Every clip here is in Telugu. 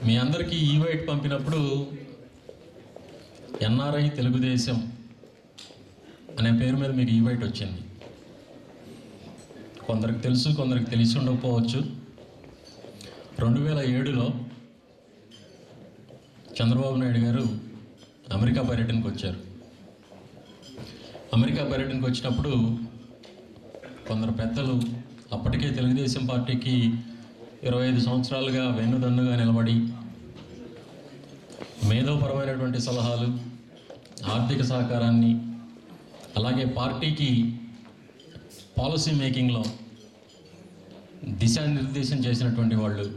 మీ అందరికీ ఈవైట్ పంపినప్పుడు ఎన్ఆర్ఐ తెలుగుదేశం అనే పేరు మీద మీకు ఈవైట్ వచ్చింది కొందరికి తెలుసు కొందరికి తెలిసి ఉండకపోవచ్చు రెండు వేల ఏడులో చంద్రబాబు నాయుడు గారు అమెరికా పర్యటనకు వచ్చారు అమెరికా పర్యటనకు వచ్చినప్పుడు కొందరు పెద్దలు అప్పటికే తెలుగుదేశం పార్టీకి ఇరవై ఐదు సంవత్సరాలుగా వెన్నుదన్నుగా నిలబడి మేధోపరమైనటువంటి సలహాలు ఆర్థిక సహకారాన్ని అలాగే పార్టీకి పాలసీ మేకింగ్లో దిశానిర్దేశం చేసినటువంటి వాళ్ళు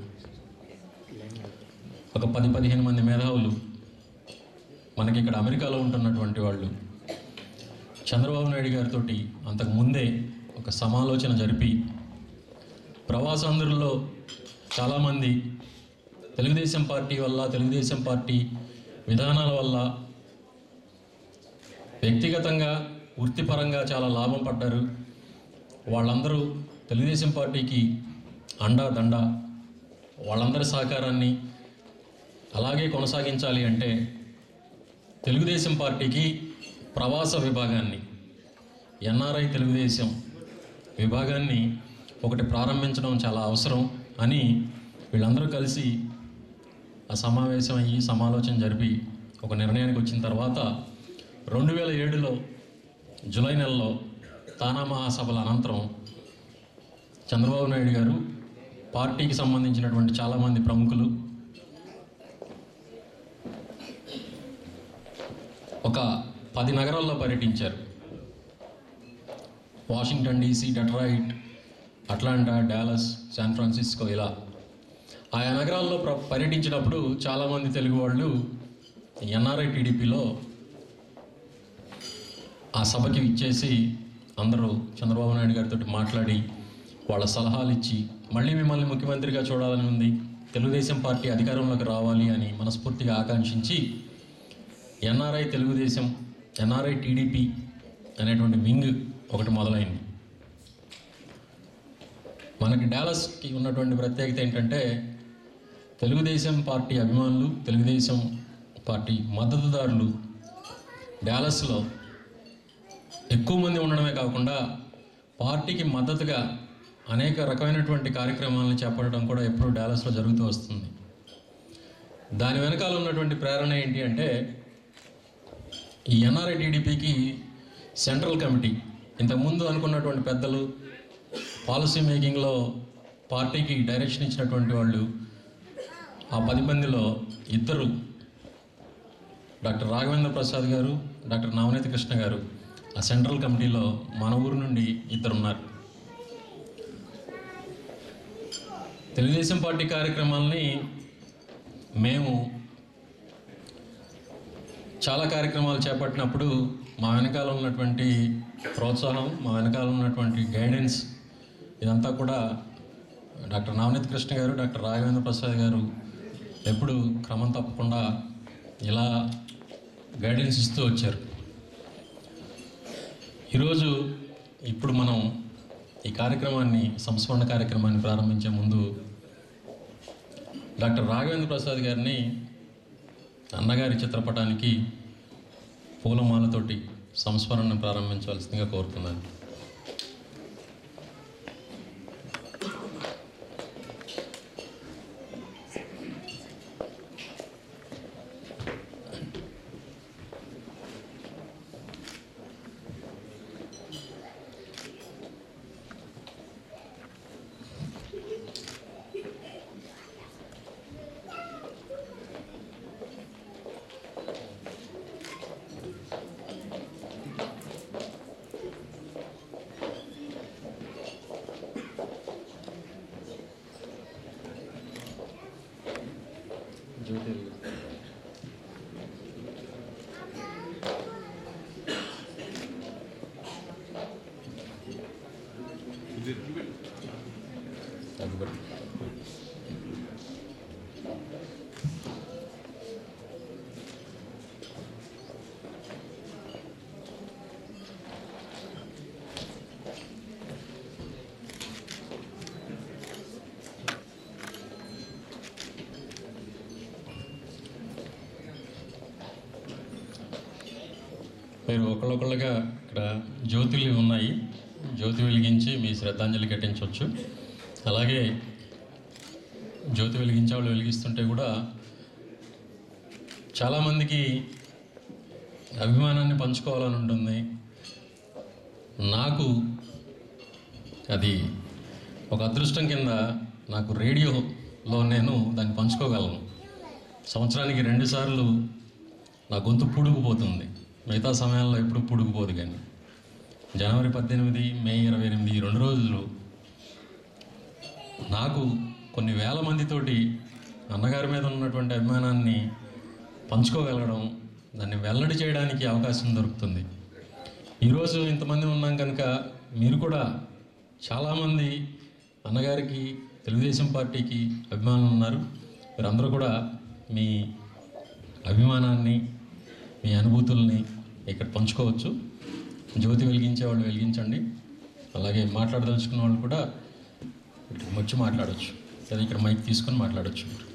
ఒక పది పదిహేను మంది మేధావులు మనకి ఇక్కడ అమెరికాలో ఉంటున్నటువంటి వాళ్ళు చంద్రబాబు నాయుడు గారితో అంతకు ముందే ఒక సమాలోచన జరిపి ప్రవాసాంధ్రుల్లో చాలామంది తెలుగుదేశం పార్టీ వల్ల తెలుగుదేశం పార్టీ విధానాల వల్ల వ్యక్తిగతంగా వృత్తిపరంగా చాలా లాభం పడ్డారు వాళ్ళందరూ తెలుగుదేశం పార్టీకి అండా దండ వాళ్ళందరి సహకారాన్ని అలాగే కొనసాగించాలి అంటే తెలుగుదేశం పార్టీకి ప్రవాస విభాగాన్ని ఎన్ఆర్ఐ తెలుగుదేశం విభాగాన్ని ఒకటి ప్రారంభించడం చాలా అవసరం అని వీళ్ళందరూ కలిసి ఆ సమావేశం అయ్యి సమాలోచన జరిపి ఒక నిర్ణయానికి వచ్చిన తర్వాత రెండు వేల ఏడులో జూలై నెలలో తానా మహాసభల అనంతరం చంద్రబాబు నాయుడు గారు పార్టీకి సంబంధించినటువంటి చాలామంది ప్రముఖులు ఒక పది నగరాల్లో పర్యటించారు Washington DC Detroit Atlanta Dallas San Francisco ఆయా నగరాల్లో ప్ర పర్యటించినప్పుడు చాలామంది తెలుగు వాళ్ళు ఎన్ఆర్ఐ టీడీపీలో ఆ సభకి ఇచ్చేసి అందరూ చంద్రబాబు నాయుడు గారితో మాట్లాడి వాళ్ళ సలహాలు ఇచ్చి మళ్ళీ మిమ్మల్ని ముఖ్యమంత్రిగా చూడాలని ఉంది తెలుగుదేశం పార్టీ అధికారంలోకి రావాలి అని మనస్ఫూర్తిగా ఆకాంక్షించి ఎన్ఆర్ఐ తెలుగుదేశం ఎన్ఆర్ఐ టీడీపీ అనేటువంటి వింగ్ ఒకటి మొదలైంది మనకి డాలస్కి ఉన్నటువంటి ప్రత్యేకత ఏంటంటే తెలుగుదేశం పార్టీ అభిమానులు తెలుగుదేశం పార్టీ మద్దతుదారులు డాలస్లో ఎక్కువ మంది ఉండడమే కాకుండా పార్టీకి మద్దతుగా అనేక రకమైనటువంటి కార్యక్రమాలను చేపట్టడం కూడా ఎప్పుడూ డాలస్లో జరుగుతూ వస్తుంది దాని వెనకాల ఉన్నటువంటి ప్రేరణ ఏంటి అంటే ఈ ఎన్ఆర్ఐ టీడీపీకి సెంట్రల్ కమిటీ ఇంతకుముందు అనుకున్నటువంటి పెద్దలు పాలసీ మేకింగ్లో పార్టీకి డైరెక్షన్ ఇచ్చినటువంటి వాళ్ళు ఆ పది మందిలో ఇద్దరు డాక్టర్ రాఘవేంద్ర ప్రసాద్ గారు డాక్టర్ నవనీత కృష్ణ గారు ఆ సెంట్రల్ కమిటీలో మన ఊరు నుండి ఇద్దరు ఉన్నారు తెలుగుదేశం పార్టీ కార్యక్రమాలని మేము చాలా కార్యక్రమాలు చేపట్టినప్పుడు మా వెనకాల ఉన్నటువంటి ప్రోత్సాహం మా వెనకాల ఉన్నటువంటి గైడెన్స్ ఇదంతా కూడా డాక్టర్ నవనీత్ కృష్ణ గారు డాక్టర్ రాఘవేంద్ర ప్రసాద్ గారు ఎప్పుడు క్రమం తప్పకుండా ఇలా గైడెన్స్ ఇస్తూ వచ్చారు ఈరోజు ఇప్పుడు మనం ఈ కార్యక్రమాన్ని సంస్మరణ కార్యక్రమాన్ని ప్రారంభించే ముందు డాక్టర్ రాఘవేంద్ర ప్రసాద్ గారిని అన్నగారి చిత్రపటానికి పూలమాలతోటి సంస్మరణ ప్రారంభించవలసిందిగా కోరుతున్నాను జ్యోతి అక్బర్ మీరు ఒకళ్ళొకళ్ళుగా ఇక్కడ జ్యోతులు ఉన్నాయి జ్యోతి వెలిగించి మీ శ్రద్ధాంజలి ఘటించవచ్చు అలాగే జ్యోతి వెలిగించే వాళ్ళు వెలిగిస్తుంటే కూడా చాలామందికి అభిమానాన్ని పంచుకోవాలని ఉంటుంది నాకు అది ఒక అదృష్టం కింద నాకు రేడియోలో నేను దాన్ని పంచుకోగలను సంవత్సరానికి రెండుసార్లు నా గొంతు పుడుకుపోతుంది మిగతా సమయాల్లో ఎప్పుడు పుడుకుపోదు కానీ జనవరి పద్దెనిమిది మే ఇరవై ఎనిమిది ఈ రెండు రోజులు నాకు కొన్ని వేల మందితోటి అన్నగారి మీద ఉన్నటువంటి అభిమానాన్ని పంచుకోగలగడం దాన్ని వెల్లడి చేయడానికి అవకాశం దొరుకుతుంది ఈరోజు ఇంతమంది ఉన్నాం కనుక మీరు కూడా చాలామంది అన్నగారికి తెలుగుదేశం పార్టీకి అభిమానులు ఉన్నారు మీరందరూ కూడా మీ అభిమానాన్ని మీ అనుభూతుల్ని ఇక్కడ పంచుకోవచ్చు జ్యోతి వెలిగించే వాళ్ళు వెలిగించండి అలాగే మాట్లాడదలుచుకున్న వాళ్ళు కూడా ఇక్కడికి వచ్చి మాట్లాడవచ్చు లేదా ఇక్కడ మైక్ తీసుకొని మాట్లాడవచ్చు